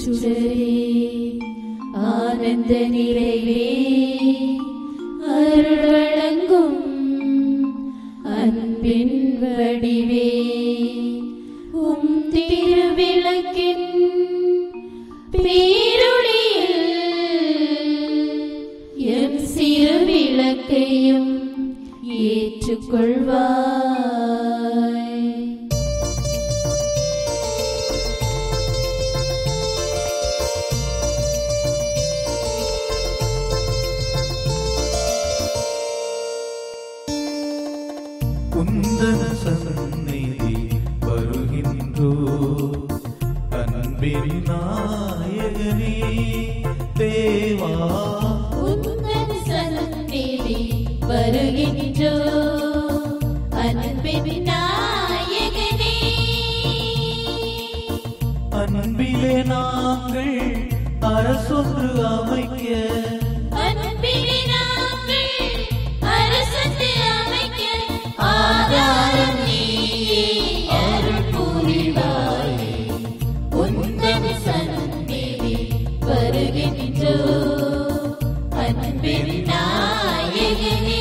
சுடரே ஆனந்த நிறைவே அருள் வழங்கும் அன்பின் வடிவே உம் திருவிளக்கின் பேரொளியில் எம் சிறு விளக்கையும் ஏற்றுக்கொள்வாய் குந்தன சந்நிதி வருகின்றோ அன்பின் நாயகனே தேவா உந்தன் சந்நிதி வருகின்றோ அன்பின் நாயகனே அன்பிலே நாங்கள் அரசொன்று அமைக்க அன்பிலே நாங்கள் அரசத்து அமைக்க ஆதாரம் நீயே அருள் புரிவாயே உந்தன் சந்நிதி வருகின்றோ அன்பின் நாயகனே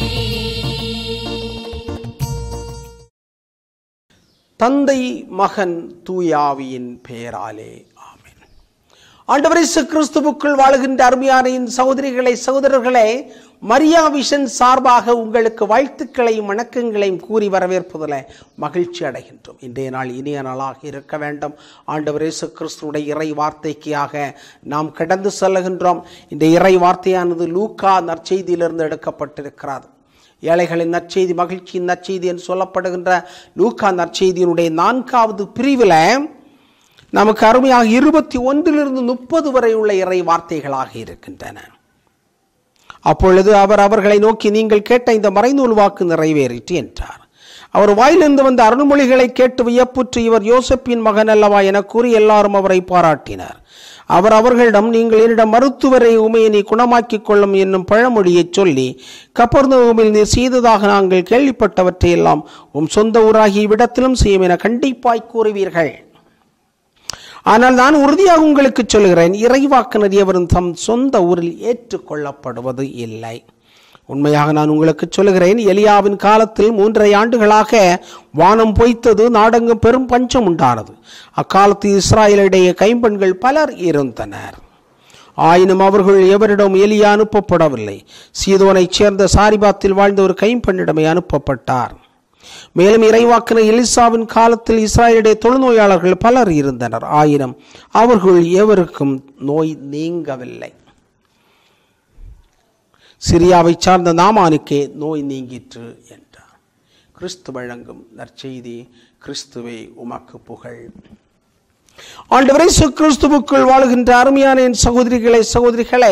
தந்தை மகன் தூயாவியின் பெயராலே ஆமென் ஆண்டவர் இயேசு கிறிஸ்துவுக்குள் வாழுகின்ற அருமையானையின் சகோதரிகளை சகோதரர்களே மரியா விஷன் சார்பாக உங்களுக்கு வாழ்த்துக்களையும் வணக்கங்களையும் கூறி வரவேற்பதில் மகிழ்ச்சி அடைகின்றோம் இன்றைய நாள் இனிய நாளாக இருக்க வேண்டும் ஆண்டவர் இயேசு கிறிஸ்துவுடைய இறை வார்த்தைக்காக நாம் கடந்து செல்லுகின்றோம் இந்த இறை வார்த்தையானது லூக்கா நற்செய்தியிலிருந்து எடுக்கப்பட்டிருக்கிறது ஏழைகளின் நற்செய்தி மகிழ்ச்சியின் நற்செய்தி என்று சொல்லப்படுகின்ற லூக்கா நற்செய்தியினுடைய நான்காவது பிரிவில் நமக்கு அருமையாக இருபத்தி ஒன்றிலிருந்து முப்பது வரை உள்ள இறை வார்த்தைகளாக இருக்கின்றன அப்பொழுது அவர் அவர்களை நோக்கி நீங்கள் கேட்ட இந்த மறைநூல் வாக்கு நிறைவேறிற்று என்றார் அவர் வாயிலிருந்து வந்த அருள்மொழிகளை கேட்டு வியப்புற்று இவர் யோசப்பின் மகன் அல்லவா என கூறி எல்லாரும் அவரை பாராட்டினர் அவர் அவர்களிடம் நீங்கள் என்னிடம் மருத்துவரை உமையை நீ குணமாக்கிக் கொள்ளும் என்னும் பழமொழியைச் சொல்லி கப்பர்நகமில் நீர் செய்ததாக நாங்கள் கேள்விப்பட்டவற்றை எல்லாம் உம் சொந்த ஊராகிய இவ்விடத்திலும் செய்யும் என கண்டிப்பாய் கூறுவீர்கள் ஆனால் நான் உறுதியாக உங்களுக்கு சொல்கிறேன் இறைவாக்குனர் எவரும் தம் சொந்த ஊரில் ஏற்றுக்கொள்ளப்படுவது இல்லை உண்மையாக நான் உங்களுக்கு சொல்கிறேன் எலியாவின் காலத்தில் மூன்றரை ஆண்டுகளாக வானம் பொய்த்தது நாடெங்கும் பெரும் பஞ்சம் உண்டானது அக்காலத்தில் இஸ்ராயலிடையே கைம்பெண்கள் பலர் இருந்தனர் ஆயினும் அவர்கள் எவரிடம் எலியா அனுப்பப்படவில்லை சீதோனைச் சேர்ந்த சாரிபாத்தில் வாழ்ந்த ஒரு கைம்பெண்ணிடமே அனுப்பப்பட்டார் மேலும் இறைவாக்கினர் எலிசாவின் காலத்தில் இஸ்ராயலுடைய தொழுநோயாளர்கள் பலர் இருந்தனர் ஆயினும் அவர்கள் எவருக்கும் நோய் நீங்கவில்லை சிரியாவைச் சார்ந்த நாமானுக்கே நோய் நீங்கிற்று என்றார் கிறிஸ்து வழங்கும் நற்செய்தி கிறிஸ்துவே உமக்கு புகழ் ஆண்டவரை கிறிஸ்துவுக்குள் வாழுகின்ற அருமையான என் சகோதரிகளே சகோதரிகளே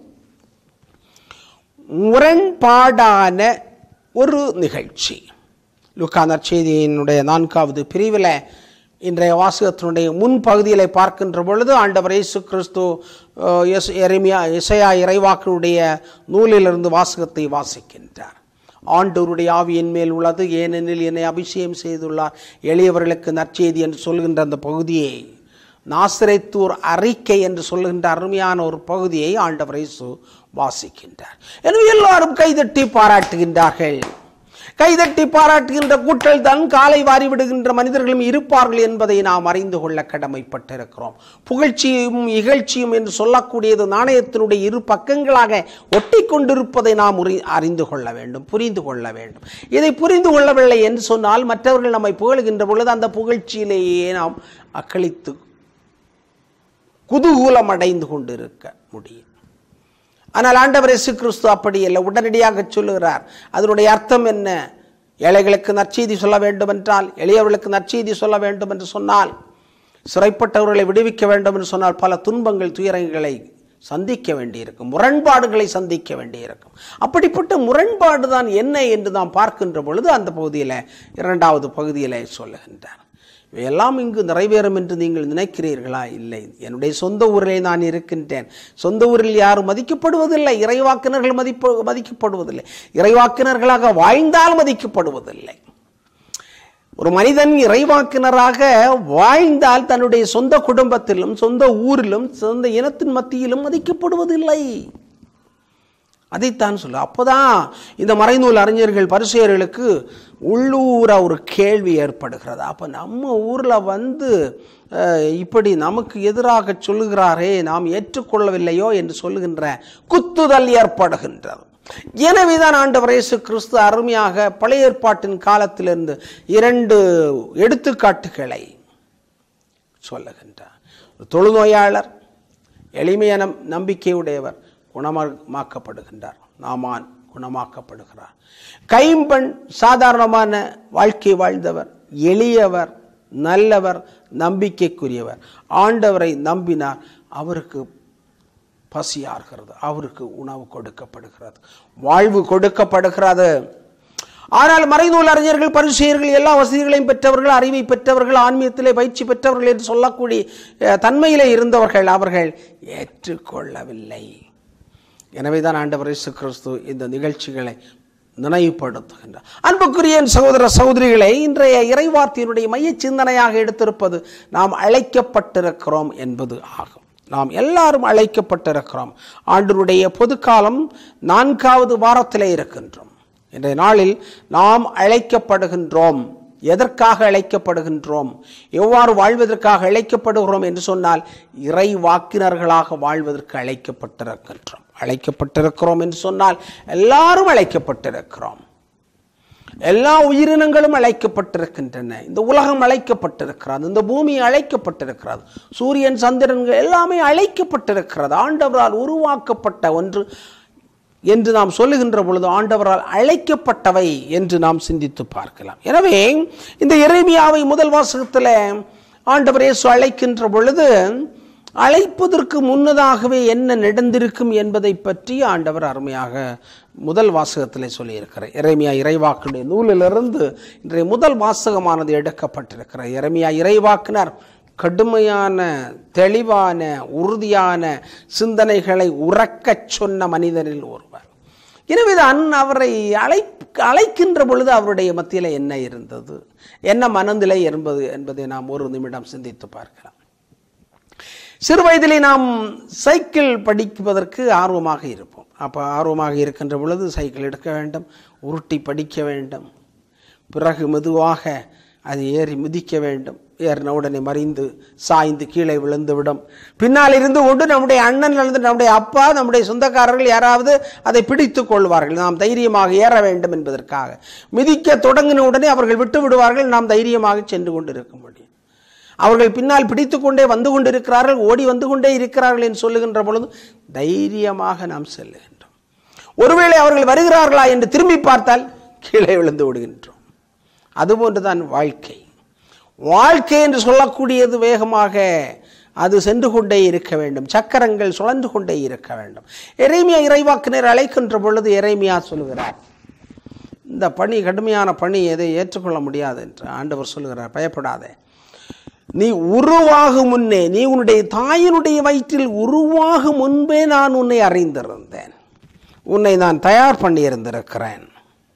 முரண்பாடான ஒரு நிகழ்ச்சி லுக்கா நற்செய்தியினுடைய நான்காவது பிரிவில் இன்றைய வாசகத்தினுடைய முன் பகுதியில் பார்க்கின்ற பொழுது ஆண்டவர் இயேசு கிறிஸ்து அஹ், எஸ்- எரேமியா இசையா இறைவாக்கினுடைய நூலிலிருந்து வாசகத்தை வாசிக்கின்றார் ஆண்டவருடைய ஆவியின் மேல் உள்ளது ஏனெனில் என்னை அபிஷேகம் செய்துள்ளார் எளியவர்களுக்கு நற்செய்தி என்று சொல்கின்ற அந்த பகுதியை நாசிரைத்தூர் அறிக்கை என்று சொல்லுகின்ற அருமையான ஒரு பகுதியை ஆண்டவர் இயேசு வாசிக்கின்றார் எனவே எல்லாரும் கைதட்டி பாராட்டுகின்றார்கள் கைதட்டி பாராட்டுகின்ற கூட்டல் தான் காலை வாரி விடுகின்ற மனிதர்களும் இருப்பார்கள் என்பதை நாம் அறிந்து கொள்ள கடமைப்பட்டிருக்கிறோம் புகழ்ச்சியும் இகழ்ச்சியும் என்று சொல்லக்கூடியது நாணயத்தினுடைய இரு பக்கங்களாக ஒட்டி கொண்டிருப்பதை நாம் உரி- அறிந்து கொள்ள வேண்டும் புரிந்து கொள்ள வேண்டும் இதை புரிந்து கொள்ளவில்லை என்று சொன்னால் மற்றவர்கள் நம்மை புகழ்கின்ற பொழுது அந்த புகழ்ச்சியிலேயே நாம் அக்களித்து குதூகூலம் அடைந்து கொண்டிருக்க முடியும் ஆனால் ஆண்டவர் இயேசு கிறிஸ்து அப்படி இல்லை உடனடியாக சொல்லுகிறார் அதனுடைய அர்த்தம் என்ன ஏழைகளுக்கு நற்செய்தி சொல்ல வேண்டும் என்றால் எளியவர்களுக்கு நற்செய்தி சொல்ல வேண்டும் என்று சொன்னால் சிறைப்பட்டவர்களை விடுவிக்க வேண்டும் என்று சொன்னால் பல துன்பங்கள் துயரங்களை சந்திக்க வேண்டியிருக்கும் முரண்பாடுகளை சந்திக்க வேண்டியிருக்கும் அப்படிப்பட்ட முரண்பாடு தான் என்ன என்று நாம் பார்க்கின்ற பொழுது அந்த பகுதியில் இரண்டாவது பகுதியில் சொல்லுகின்றார் இவையெல்லாம் இங்கு நிறைவேறும் என்று நீங்கள் நினைக்கிறீர்களா இல்லை என்னுடைய சொந்த ஊரிலே நான் இருக்கின்றேன் சொந்த ஊரில் யாரும் மதிக்கப்படுவதில்லை இறைவாக்கினர்கள் மதிப்பு மதிக்கப்படுவதில்லை இறைவாக்கினர்களாக வாழ்ந்தால் மதிக்கப்படுவதில்லை ஒரு மனிதன் இறைவாக்கினராக வாழ்ந்தால் தன்னுடைய சொந்த குடும்பத்திலும் சொந்த ஊரிலும் சொந்த இனத்தின் மத்தியிலும் மதிக்கப்படுவதில்லை அதைத்தான் சொல்ல அப்போதான் இந்த மறைநூல் அறிஞர்கள் பரிசெயர்களுக்கு உள்ளூர ஒரு கேள்வி ஏற்படுகிறது அப்போ நம்ம ஊரில் வந்து அஹ், இப்படி நமக்கு எதிராக சொல்லுகிறாரே நாம் ஏற்றுக்கொள்ளவில்லையோ என்று சொல்லுகின்ற குத்துதல் ஏற்படுகின்றது எனவேதான் ஆண்டவர் இயேசு கிறிஸ்து அருமையாக பழைய ஏற்பாட்டின் காலத்திலிருந்து இரண்டு எடுத்துக்காட்டுகளை சொல்லுகின்றார் ஒரு தொழுநோயாளர் எளிமைய நம் நம்பிக்கையுடையவர் குணமாக்கப்படுகின்றார் நாமான் குணமாக்கப்படுகிறார் கைம்பெண் சாதாரணமான வாழ்க்கை வாழ்ந்தவர் எளியவர் நல்லவர் நம்பிக்கைக்குரியவர் ஆண்டவரை நம்பினார் அவருக்கு பசியாகிறது அவருக்கு உணவு கொடுக்கப்படுகிறது வாழ்வு கொடுக்கப்படுகிறது ஆனால் மறைநூல் அறிஞர்கள் பரிசெயர்கள் எல்லா வசதிகளையும் பெற்றவர்கள் அறிவை பெற்றவர்கள் ஆன்மீகத்திலே பயிற்சி பெற்றவர்கள் என்று சொல்லக்கூடிய அஹ், தன்மையிலே இருந்தவர்கள் அவர்கள் ஏற்றுக்கொள்ளவில்லை எனவேதான் ஆண்டவர் இயேசு கிறிஸ்து இந்த நிகழ்ச்சிகளை நினைவுபடுத்துகின்றார் அன்புக்குரிய என் சகோதர சகோதரிகளை இன்றைய இறைவார்த்தையினுடைய மைய சிந்தனையாக எடுத்திருப்பது நாம் அழைக்கப்பட்டிருக்கிறோம் என்பது ஆகும் நாம் எல்லாரும் அழைக்கப்பட்டிருக்கிறோம் ஆண்டருடைய பொதுக்காலம் நான்காவது வாரத்திலே இருக்கின்றோம் இன்றைய நாளில் நாம் அழைக்கப்படுகின்றோம் எதற்காக அழைக்கப்படுகின்றோம் எவ்வாறு வாழ்வதற்காக அழைக்கப்படுகிறோம் என்று சொன்னால் இறை வாக்கினர்களாக வாழ்வதற்கு அழைக்கப்பட்டிருக்கின்றோம் அழைக்கப்பட்டிருக்கிறோம் என்று சொன்னால் எல்லாரும் அழைக்கப்பட்டிருக்கிறோம் எல்லா உயிரினங்களும் அழைக்கப்பட்டிருக்கின்றன இந்த உலகம் அழைக்கப்பட்டிருக்கிறது இந்த பூமி அழைக்கப்பட்டிருக்கிறது சூரியன் சந்திரன்கள் எல்லாமே அழைக்கப்பட்டிருக்கிறது ஆண்டவரால் உருவாக்கப்பட்ட ஒன்று என்று நாம் சொல்லுகின்ற பொழுது ஆண்டவரால் அழைக்கப்பட்டவை என்று நாம் சிந்தித்து பார்க்கலாம் எனவே இந்த இறைமையாவை முதல் வாசகத்தில் ஆண்டவர் இயேசு அழைக்கின்ற பொழுது அழைப்பதற்கு முன்னதாகவே என்ன நடந்திருக்கும் என்பதை பற்றி ஆண்டவர் அருமையாக முதல் வாசகத்திலே சொல்லியிருக்கிறார் இறைமையா இறைவாக்குடைய நூலிலிருந்து இன்றைய முதல் வாசகமானது எடுக்கப்பட்டிருக்கிறார் இறைமையா இறைவாக்கினர் கடுமையான தெளிவான உறுதியான சிந்தனைகளை உறக்கச் சொன்ன மனிதனில் ஒருவர் எனவேதான் அவரை அழை அழைக்கின்ற பொழுது அவருடைய மத்தியில் என்ன இருந்தது என்ன மனநிலை என்பது என்பதை நாம் ஒரு நிமிடம் சிந்தித்து பார்க்கலாம் சிறு வயதிலே நாம் சைக்கிள் படிப்பதற்கு ஆர்வமாக இருப்போம் அப்போ ஆர்வமாக இருக்கின்ற பொழுது சைக்கிள் எடுக்க வேண்டும் உருட்டி படிக்க வேண்டும் பிறகு மெதுவாக அது ஏறி மிதிக்க வேண்டும் ஏறின உடனே மறிந்து சாய்ந்து கீழே விழுந்து விடும் பின்னால் இருந்து கொண்டு நம்முடைய அண்ணன் அல்லது நம்முடைய அப்பா நம்முடைய சொந்தக்காரர்கள் யாராவது அதை பிடித்துக் கொள்வார்கள் நாம் தைரியமாக ஏற வேண்டும் என்பதற்காக மிதிக்க தொடங்கின உடனே அவர்கள் விட்டு விடுவார்கள் நாம் தைரியமாக சென்று கொண்டு இருக்க முடியும் அவர்கள் பின்னால் பிடித்து கொண்டே வந்து கொண்டிருக்கிறார்கள் ஓடி வந்து கொண்டே இருக்கிறார்கள் என்று சொல்லுகின்ற பொழுது தைரியமாக நாம் செல்லுகின்றோம் ஒருவேளை அவர்கள் வருகிறார்களா என்று திரும்பி பார்த்தால் கீழே விழுந்து விடுகின்றோம் அதுபோன்றுதான் வாழ்க்கை வாழ்க்கை என்று சொல்லக்கூடியது வேகமாக அது சென்று கொண்டே இருக்க வேண்டும் சக்கரங்கள் சுழன்று கொண்டே இருக்க வேண்டும் இறைமையா இறைவாக்கினர் அழைக்கின்ற பொழுது இறைமையா சொல்லுகிறார் இந்த பணி கடுமையான பணி எதை ஏற்றுக்கொள்ள முடியாது என்று ஆண்டவர் சொல்லுகிறார் பயப்படாதே நீ உருவாகும் முன்னே நீ உன்னுடைய தாயினுடைய வயிற்றில் உருவாகும் முன்பே நான் உன்னை அறிந்திருந்தேன் உன்னை நான் தயார் பண்ணியிருந்திருக்கிறேன்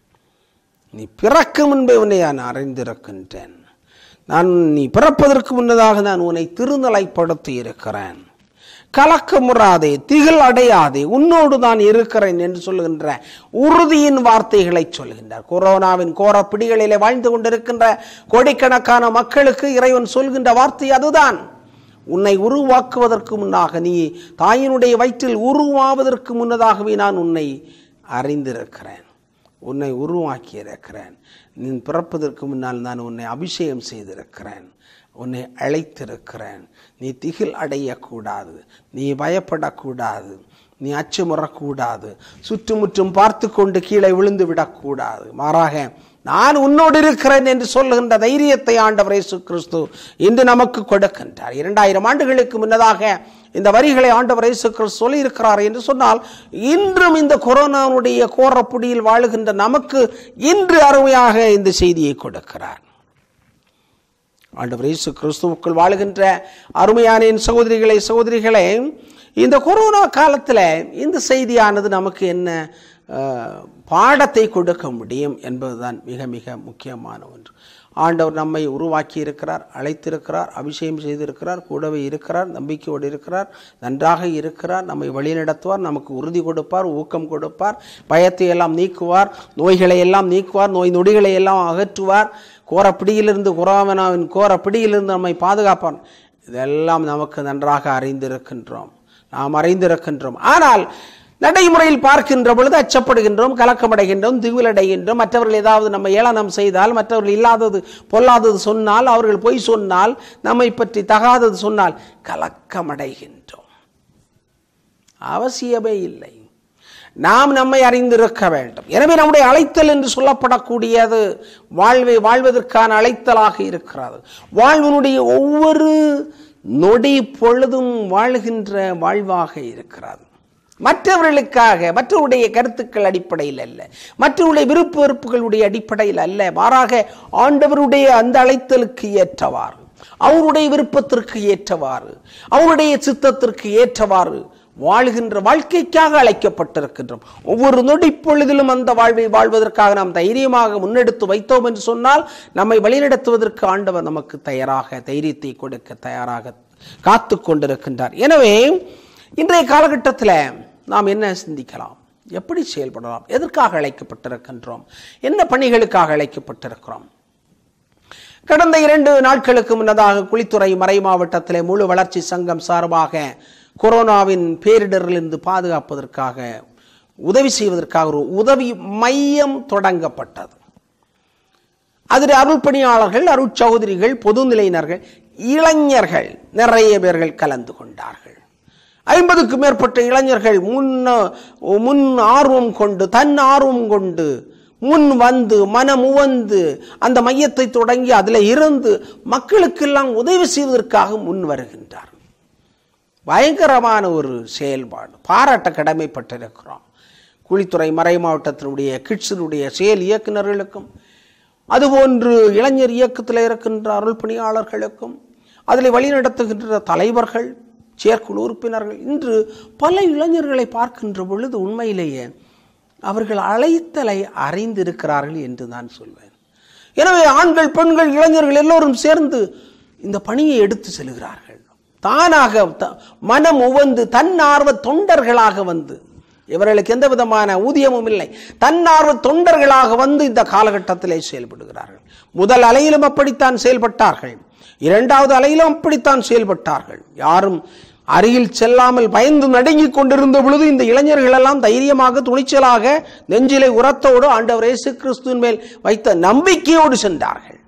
நீ பிறக்கும் முன்பே உன்னை நான் அறிந்திருக்கின்றேன் நான் நீ பிறப்பதற்கு முன்னதாக நான் உன்னை திருநிலைப்படுத்தி இருக்கிறேன் கலக்கமுறாதே திகில் அடையாதே உன்னோடு நான் இருக்கிறேன் என்று சொல்லுகின்ற உறுதியின் வார்த்தைகளை சொல்கின்றார் கொரோனாவின் கோர பிடிகளிலே வாழ்ந்து கொண்டிருக்கின்ற கோடிக்கணக்கான மக்களுக்கு இறைவன் சொல்கின்ற வார்த்தை அதுதான் உன்னை உருவாக்குவதற்கு முன்னாக நீ தாயினுடைய வயிற்றில் உருவாவதற்கு முன்னதாகவே நான் உன்னை அறிந்திருக்கிறேன் உன்னை உருவாக்கி இருக்கிறேன் நீ பிறப்பதற்கு முன்னால் நான் உன்னை அபிஷேகம் செய்திருக்கிறேன் உன்னை அழைத்திருக்கிறேன் நீ திகில் அடையக்கூடாது நீ பயப்படக்கூடாது நீ அச்சமுறக்கூடாது சுற்றுமுற்றும் பார்த்து கொண்டு கீழே விழுந்து விடக்கூடாது மாறாக நான் உன்னோடு இருக்கிறேன் என்று சொல்லுகின்ற தைரியத்தை ஆண்டவர் இயேசு கிறிஸ்து இன்று நமக்கு கொடுக்கின்றார் இரண்டாயிரம் ஆண்டுகளுக்கு முன்னதாக இந்த வரிகளை ஆண்டவர் இயேசு கிறிஸ்து சொல்லியிருக்கிறார் என்று சொன்னால் இன்றும் இந்த கொரோனாவுடைய கோரப்புடியில் வாழுகின்ற நமக்கு இன்று அருமையாக இந்த செய்தியை கொடுக்கிறார் ஆண்டவர் இயேசு கிறிஸ்துவுக்குள் வாழுகின்ற அருமையான என் சகோதரிகளை சகோதரிகளே இந்த கொரோனா காலத்தில் இந்த செய்தியானது நமக்கு என்ன அஹ், பாடத்தை கொடுக்க முடியும் என்பதுதான் மிக மிக முக்கியமான ஒன்று ஆண்டவர் நம்மை உருவாக்கி இருக்கிறார் அழைத்திருக்கிறார் அபிஷேகம் செய்திருக்கிறார் கூடவே இருக்கிறார் நம்பிக்கையோடு இருக்கிறார் நன்றாக இருக்கிறார் நம்மை வழிநடத்துவார் நமக்கு உறுதி கொடுப்பார் ஊக்கம் கொடுப்பார் பயத்தை எல்லாம் நீக்குவார் நோய்களை எல்லாம் நீக்குவார் நோய் நொடிகளை எல்லாம் அகற்றுவார் கோர பிடியிலிருந்து குராமனாவின் கோர பிடியிலிருந்து நம்மை பாதுகாப்பார் இதெல்லாம் நமக்கு நன்றாக அறிந்திருக்கின்றோம் நாம் அறிந்திருக்கின்றோம் ஆனால் நடைமுறையில் பார்க்கின்ற பொழுது அச்சப்படுகின்றோம் கலக்கமடைகின்றோம் திகிலடைகின்றோம் மற்றவர்கள் ஏதாவது நம்ம ஏளனம் செய்தால் மற்றவர்கள் இல்லாதது பொல்லாதது சொன்னால் அவர்கள் பொய் சொன்னால் நம்மை பற்றி தகாதது சொன்னால் கலக்கமடைகின்றோம் அவசியமே இல்லை நாம் நம்மை அறிந்திருக்க வேண்டும் எனவே நம்முடைய அழைத்தல் என்று சொல்லப்படக்கூடியது வாழ்வை வாழ்வதற்கான அழைத்தலாக இருக்கிறது வாழ்வினுடைய ஒவ்வொரு நொடி பொழுதும் வாழ்கின்ற வாழ்வாக இருக்கிறது மற்றவர்களுக்காக மற்றவருடைய கருத்துக்கள் அடிப்படையில் அல்ல மற்றவருடைய விருப்ப வெறுப்புகளுடைய அடிப்படையில் அல்ல மாறாக ஆண்டவருடைய அந்த அழைத்தலுக்கு ஏற்றவாறு அவருடைய விருப்பத்திற்கு ஏற்றவாறு அவருடைய சித்தத்திற்கு ஏற்றவாறு வாழ்கின்ற வாழ்க்கைக்காக அழைக்கப்பட்டிருக்கின்றோம் ஒவ்வொரு நொடி பொழுதிலும் அந்த வாழ்வை வாழ்வதற்காக நாம் தைரியமாக முன்னெடுத்து வைத்தோம் என்று சொன்னால் நம்மை வழிநடத்துவதற்கு ஆண்டவர் நமக்கு தயாராக தைரியத்தை கொடுக்க தயாராக காத்து கொண்டிருக்கின்றார் எனவே இன்றைய காலகட்டத்தில் நாம் என்ன சிந்திக்கலாம் எப்படி செயல்படலாம் எதற்காக அழைக்கப்பட்டிருக்கின்றோம் என்ன பணிகளுக்காக அழைக்கப்பட்டிருக்கிறோம் கடந்த இரண்டு நாட்களுக்கு முன்னதாக குளித்துறை மறை மாவட்டத்திலே முழு வளர்ச்சி சங்கம் சார்பாக கொரோனாவின் பேரிடரிலிருந்து பாதுகாப்பதற்காக உதவி செய்வதற்காக ஒரு உதவி மையம் தொடங்கப்பட்டது அதில் அருள் பணியாளர்கள் அருட்சகோதரிகள் பொதுநிலையினர்கள் இளைஞர்கள் நிறைய பேர்கள் கலந்து கொண்டார்கள் ஐம்பதுக்கும் மேற்பட்ட இளைஞர்கள் முன் முன் ஆர்வம் கொண்டு தன் ஆர்வம் கொண்டு முன் வந்து மனமுவந்து அந்த மையத்தை தொடங்கி அதில் இருந்து மக்களுக்கெல்லாம் உதவி செய்வதற்காக முன் வருகின்றார் பயங்கரமான ஒரு செயல்பாடு பாராட்ட கடமைப்பட்டிருக்கிறோம் குழித்துறை மறை மாவட்டத்தினுடைய கிட்ஸினுடைய செயல் இயக்குநர்களுக்கும் அதுபோன்று இளைஞர் இயக்கத்தில் இருக்கின்ற அருள் பணியாளர்களுக்கும் அதில் வழிநடத்துகின்ற தலைவர்கள் செயற்குழு உறுப்பினர்கள் இன்று பல இளைஞர்களை பார்க்கின்ற பொழுது உண்மையிலேயே அவர்கள் அழைத்தலை அறிந்திருக்கிறார்கள் என்று நான் சொல்வேன் எனவே ஆண்கள் பெண்கள் இளைஞர்கள் எல்லோரும் சேர்ந்து இந்த பணியை எடுத்து செல்கிறார்கள் தானாக த- மனம் உவந்து தன்னார்வ தொண்டர்களாக வந்து இவர்களுக்கு எந்த விதமான ஊதியமும் இல்லை தன்னார்வ தொண்டர்களாக வந்து இந்த காலகட்டத்திலே செயல்படுகிறார்கள் முதல் அலையிலும் அப்படித்தான் செயல்பட்டார்கள் இரண்டாவது அலையிலும் அப்படித்தான் செயல்பட்டார்கள் யாரும் அருகில் செல்லாமல் பயந்து நடுங்கிக் கொண்டிருந்த பொழுது இந்த இளைஞர்கள் எல்லாம் தைரியமாக துணிச்சலாக நெஞ்சிலை உரத்தோடு ஆண்டவர் இயேசு கிறிஸ்துவின் மேல் வைத்த நம்பிக்கையோடு சென்றார்கள்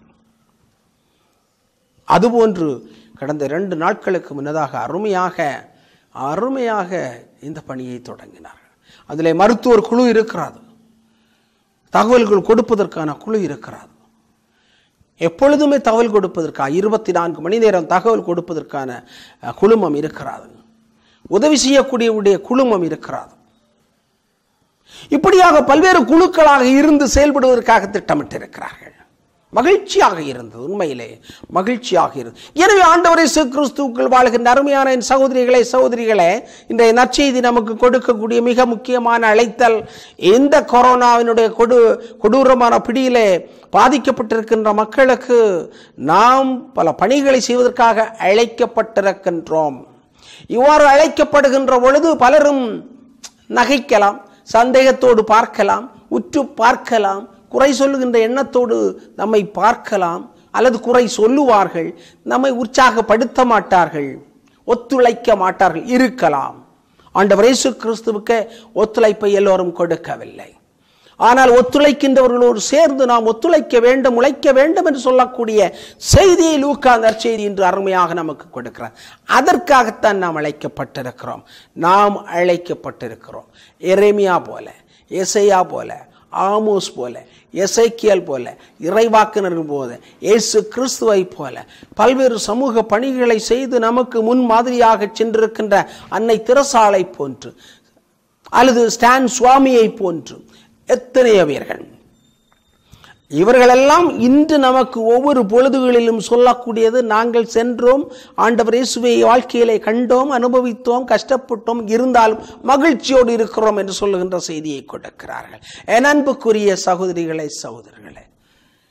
அதுபோன்று கடந்த இரண்டு நாட்களுக்கு முன்னதாக அருமையாக அருமையாக இந்த பணியை தொடங்கினார்கள் அதிலே மருத்துவர் குழு இருக்கிறது தகவல்கள் கொடுப்பதற்கான குழு இருக்கிறது எப்பொழுதுமே தகவல் கொடுப்பதற்காக இருபத்தி நான்கு மணி நேரம் தகவல் கொடுப்பதற்கான அஹ், குழுமம் இருக்கிறது உதவி செய்யக்கூடியவுடைய குழுமம் இருக்கிறது இப்படியாக பல்வேறு குழுக்களாக இருந்து செயல்படுவதற்காக திட்டமிட்டிருக்கிறார்கள் மகிழ்ச்சியாக இருந்தது உண்மையிலே மகிழ்ச்சியாக இருந்தது எனவே ஆண்டவரை கிறிஸ்துவுக்குள் வாழ்கின்ற அருமையான என் சகோதரிகளே சகோதரிகளே இன்றைய நற்செய்தி நமக்கு கொடுக்கக்கூடிய மிக முக்கியமான அழைத்தல் இந்த கொரோனாவினுடைய கொடு கொடூரமான பிடியிலே பாதிக்கப்பட்டிருக்கின்ற மக்களுக்கு நாம் பல பணிகளை செய்வதற்காக அழைக்கப்பட்டிருக்கின்றோம் இவ்வாறு அழைக்கப்படுகின்ற பொழுது பலரும் நகைக்கலாம் சந்தேகத்தோடு பார்க்கலாம் உற்று பார்க்கலாம் குறை சொல்லுகின்ற எண்ணத்தோடு நம்மை பார்க்கலாம் அல்லது குறை சொல்லுவார்கள் நம்மை உற்சாகப்படுத்த மாட்டார்கள் ஒத்துழைக்க மாட்டார்கள் இருக்கலாம் ஆண்டவர் இயேசு கிறிஸ்துவுக்கு ஒத்துழைப்பை எல்லோரும் கொடுக்கவில்லை ஆனால் ஒத்துழைக்கின்றவர்களோடு சேர்ந்து நாம் ஒத்துழைக்க வேண்டும் உழைக்க வேண்டும் என்று சொல்லக்கூடிய செய்தியை லூக்கா நற்செய்தி என்று அருமையாக நமக்கு கொடுக்கிறார் அதற்காகத்தான் நாம் அழைக்கப்பட்டிருக்கிறோம் நாம் அழைக்கப்பட்டிருக்கிறோம் எரேமியா போல எசையா போல ஆமோஸ் போல எசைக்கியல் போல இறைவாக்கினர்கள் போல இயேசு கிறிஸ்துவை போல பல்வேறு சமூக பணிகளை செய்து நமக்கு முன் மாதிரியாக சென்றிருக்கின்ற அன்னை திரசாலை போன்று அல்லது ஸ்டான் சுவாமியை போன்று எத்தனையோ பேர்கள் இவர்களெல்லாம் இன்று நமக்கு ஒவ்வொரு பொழுதுகளிலும் சொல்லக்கூடியது நாங்கள் சென்றோம் ஆண்டவர் இயேசுவை வாழ்க்கையிலே கண்டோம் அனுபவித்தோம் கஷ்டப்பட்டோம் இருந்தாலும் மகிழ்ச்சியோடு இருக்கிறோம் என்று சொல்லுகின்ற செய்தியை கொடுக்கிறார்கள் என் அன்புக்குரிய சகோதரிகளே சகோதரர்களே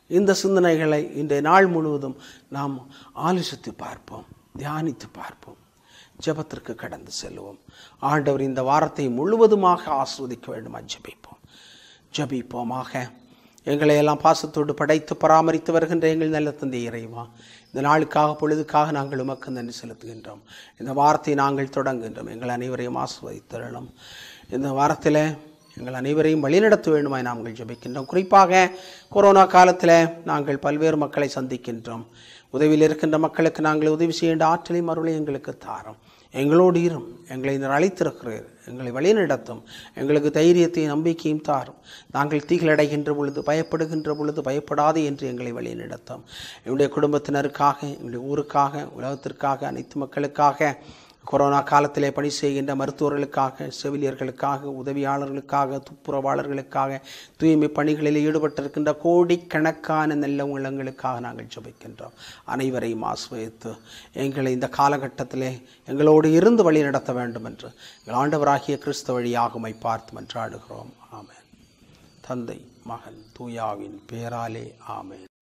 இந்த சிந்தனைகளை இன்றைய நாள் முழுவதும் நாம் ஆலோசித்து பார்ப்போம் தியானித்து பார்ப்போம் ஜெபத்திற்கு கடந்து செல்வோம் ஆண்டவர் இந்த வாரத்தை முழுவதுமாக ஆஸ்வதிக்க வேண்டுமா ஜெபிப்போம் ஜெபிப்போமாக எங்களை எல்லாம் பாசத்தோடு படைத்து பராமரித்து வருகின்ற எங்கள் நல்ல தந்தை இறைவா இந்த நாளுக்காக பொழுதுக்காக நாங்கள் உமக்கு நன்றி செலுத்துகின்றோம் இந்த வாரத்தை நாங்கள் தொடங்குகின்றோம் எங்கள் அனைவரையும் ஆஸ்வதித்தரணும் இந்த வாரத்தில் எங்கள் அனைவரையும் வழிநடத்த வேண்டுமாய் நாங்கள் ஜெபிக்கின்றோம் குறிப்பாக கொரோனா காலத்தில் நாங்கள் பல்வேறு மக்களை சந்திக்கின்றோம் உதவியில் இருக்கின்ற மக்களுக்கு நாங்கள் உதவி செய்கின்ற ஆற்றலையும் அருளை எங்களுக்கு தாரோம் எங்களோடு இரும் எங்களை இந்த அழைத்திருக்கிறீர் எங்களை வழிநடத்தும் எங்களுக்கு தைரியத்தையும் நம்பிக்கையும் தாரும் நாங்கள் தீகளடைகின்ற பொழுது பயப்படுகின்ற பொழுது பயப்படாது என்று எங்களை வழிநடத்தும் எங்களுடைய குடும்பத்தினருக்காக எங்களுடைய ஊருக்காக உலகத்திற்காக அனைத்து மக்களுக்காக கொரோனா காலத்திலே பணி செய்கின்ற மருத்துவர்களுக்காக செவிலியர்களுக்காக உதவியாளர்களுக்காக துப்புரவாளர்களுக்காக தூய்மை பணிகளில் ஈடுபட்டிருக்கின்ற கோடிக்கணக்கான நல்ல உள்ளங்களுக்காக நாங்கள் ஜெபிக்கின்றோம் அனைவரையும் ஆஸ்வதித்து எங்களை இந்த காலகட்டத்திலே எங்களோடு இருந்து வழி நடத்த வேண்டும் என்று எங்கள் ஆண்டவராகிய கிறிஸ்து வழியாகுமை பார்த்து மன்றாடுகிறோம் ஆமென் தந்தை மகன் தூயாவின் பேராலே ஆமென்